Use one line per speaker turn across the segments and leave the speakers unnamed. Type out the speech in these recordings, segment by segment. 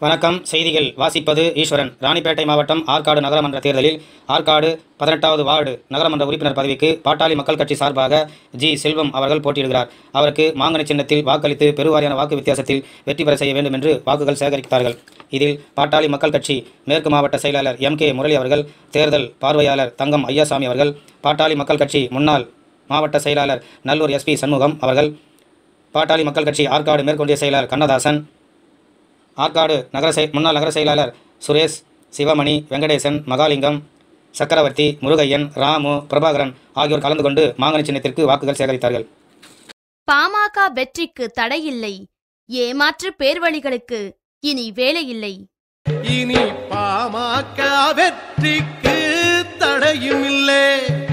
வணக்கம் செய்திகள் வாசிப்பது ஈஸ்வரன் ராணிப்பேட்டை மாவட்டம் ஆற்காடு நகரமன்ற தேர்தலில் ஆற்காடு பதினெட்டாவது வார்டு நகரமன்ற உறுப்பினர் பதவிக்கு பாட்டாளி மக்கள் கட்சி சார்பாக ஜி செல்வம் அவர்கள் போட்டியிடுகிறார் அவருக்கு மாங்கனி சின்னத்தில் வாக்களித்து பெருவாரியான வாக்கு வித்தியாசத்தில் வெற்றி பெற செய்ய வேண்டும் என்று வாக்குகள் சேகரித்தார்கள் இதில் பாட்டாளி மக்கள் கட்சி மேற்கு மாவட்ட செயலாளர் எம் கே முரளி அவர்கள் தேர்தல் பார்வையாளர் தங்கம் ஐயாசாமி அவர்கள் பாட்டாளி மக்கள் கட்சி முன்னாள் மாவட்ட செயலாளர் நல்லூர் எஸ்பி சண்முகம் அவர்கள் பாட்டாளி மக்கள் கட்சி ஆற்காடு மேற்கொண்டிய செயலாளர் கண்ணதாசன் ஆற்காடு நகர செய முன்னாள் நகர செயலாளர் சுரேஷ் சிவமணி வெங்கடேசன் மகாலிங்கம் சக்கரவர்த்தி முருகையன் ராமு பிரபாகரன் ஆகியோர் கலந்து கொண்டு மாங்கனி சின்னத்திற்கு வாக்குகள் சேகரித்தார்கள்
பாமக வெற்றிக்கு தடையில்லை ஏமாற்று பேர்வழிகளுக்கு இனி வேலையில்லை
இனி பாமக வெற்றிக்கு தடையும் இல்லை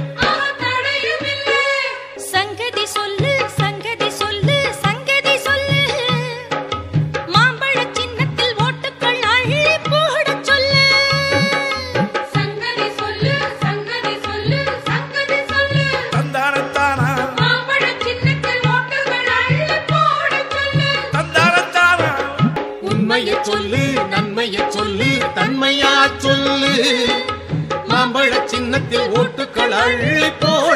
சங்கதி சொல்லு சங்கதி சொல்லு சங்கதி சொல்லு மாம்பழ சின்னத்தில் ஓட்டுக்கள் அள்ளி போடச் சொல்லு
சங்கதி சொல்லு சங்கதி சொல்லு சங்கதி சொல்லு
தந்தானத்தானா
மாம்பழ சின்னத்தில் ஓட்டுகள் அள்ளி போட சொல்லு
தந்தானத்தானா உண்மையை சொல்லு நன்மையை சொல்லு தன்மையா சொல்லு மாம்பழ சின்னத்தில் ஓட்டுக்கள் அள்ளி போட